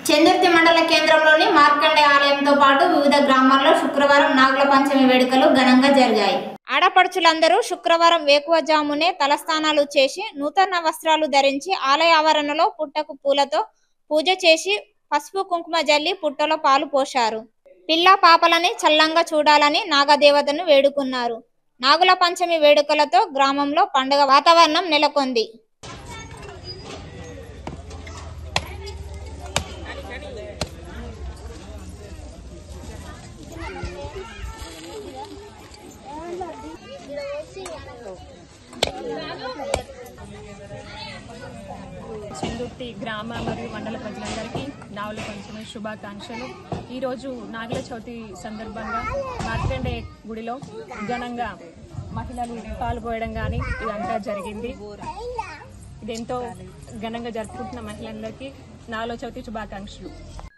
చందుర్తి మండల కేంద్రంలోని మార్కండే ఆలయంతో పాటు వివిధ గ్రామాల్లో శుక్రవారం నాగుల పంచమి వేడుకలు ఘనంగా జరిగాయి ఆడపడుచులందరూ శుక్రవారం వేకువజామునే తలస్నానాలు చేసి నూతన వస్త్రాలు ధరించి ఆలయ ఆవరణలో పుట్టకు పూలతో పూజ చేసి పసుపు కుంకుమ జల్లి పుట్టలో పాలు పోశారు పిల్ల పాపలని చల్లంగా చూడాలని నాగదేవతను వేడుకున్నారు నాగుల పంచమి వేడుకలతో గ్రామంలో పండుగ వాతావరణం నెలకొంది చెందుర్తి గ్రామ మరియు మండల ప్రజలందరికీ నావల పంచమి శుభాకాంక్షలు ఈరోజు నాగుల చవితి సందర్భంగా మార్కండే గుడిలో ఘనంగా మహిళలు పాల్గొయడం కానీ ఇదంతా జరిగింది ఇదెంతో ఘనంగా జరుపుకుంటున్న మహిళలందరికీ నాగుల చవితి శుభాకాంక్షలు